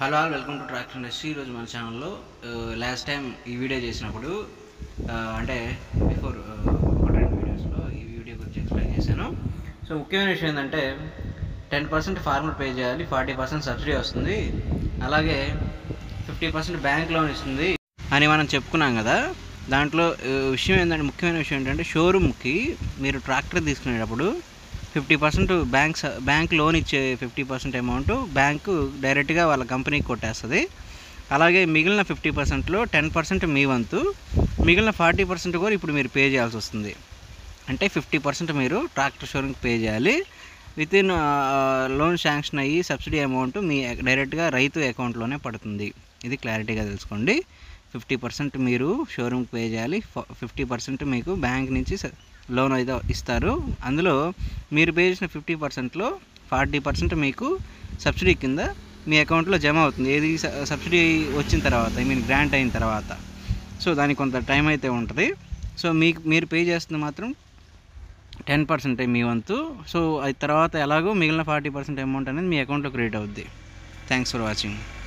hello all welcome to tractor industry ఈరోజు మన ఛానల్లో లాస్ట్ టైం ఈ వీడియో చేసినప్పుడు ఆ, అంటే బిఫోర్ ఒక రెండు వీడియోస్లో ఈ వీడియో గురించి ఎక్స్ప్లెయిన్ చేశాను సో ముఖ్యమైన విషయం ఏంటంటే టెన్ పర్సెంట్ ఫార్మర్ పే చేయాలి ఫార్టీ పర్సెంట్ సబ్సిడీ వస్తుంది అలాగే ఫిఫ్టీ పర్సెంట్ బ్యాంక్ లోన్ ఇస్తుంది అని మనం చెప్పుకున్నాం కదా దాంట్లో ఆ, విషయం ఏంటంటే ముఖ్యమైన విషయం ఏంటంటే షోరూమ్కి మీరు ట్రాక్టర్ తీసుకునేటప్పుడు ఫిఫ్టీ పర్సెంట్ బ్యాంక్ స- బ్యాంక్ లోన్ ఇచ్చే ఫిఫ్టీ పర్సెంట్ అమౌంట్ బ్యాంకు డైరెక్ట్గా వాళ్ళ కంపెనీకి కొట్టేస్తుంది అలాగే మిగిలిన ఫిఫ్టీ పర్సెంట్లో టెన్ పర్సెంట్ మీ వంతు మిగిలిన ఫార్టీ పర్సెంట్ కూడా ఇప్పుడు మీరు పే చేయాల్సి వస్తుంది అంటే ఫిఫ్టీ పర్సెంట్ మీరు ట్రాక్టర్ షోరూమ్కి పే చేయాలి విత్ ఇన్ లోన్ శాంక్షన్ అయ్యి సబ్సిడీ అమౌంట్ మీ డైరెక్ట్గా రైతు అకౌంట్లోనే పడుతుంది ఇది క్లారిటీగా తెలుసుకోండి ఫిఫ్టీ పర్సెంట్ మీరు షోరూమ్కి పే చేయాలి ఫిఫ్టీ పర్సెంట్ మీకు బ్యాంక్ నుంచి స- లోన్ అయితే ఇస్తారు అందులో మీరు పే చేసిన ఫిఫ్టీ పర్సెంట్లో ఫార్టీ పర్సెంట్ మీకు సబ్సిడీ కింద మీ అకౌంట్లో జమ అవుతుంది ఏది స- సబ్సిడీ వచ్చిన తర్వాత ఐ మీన్ గ్రాంట్ అయిన తర్వాత సో దానికి కొంత టైం అయితే ఉంటుంది సో మీకు మీరు పే చేస్తుంది మాత్రం టెన్ పర్సెంటే మీ వంతు సో అది తర్వాత ఎలాగో మిగిలిన ఫార్టీ పర్సెంట్ అమౌంట్ అనేది మీ అకౌంట్లో క్రియేట్ అవుద్ది థ్యాంక్స్ ఫర్ వాచింగ్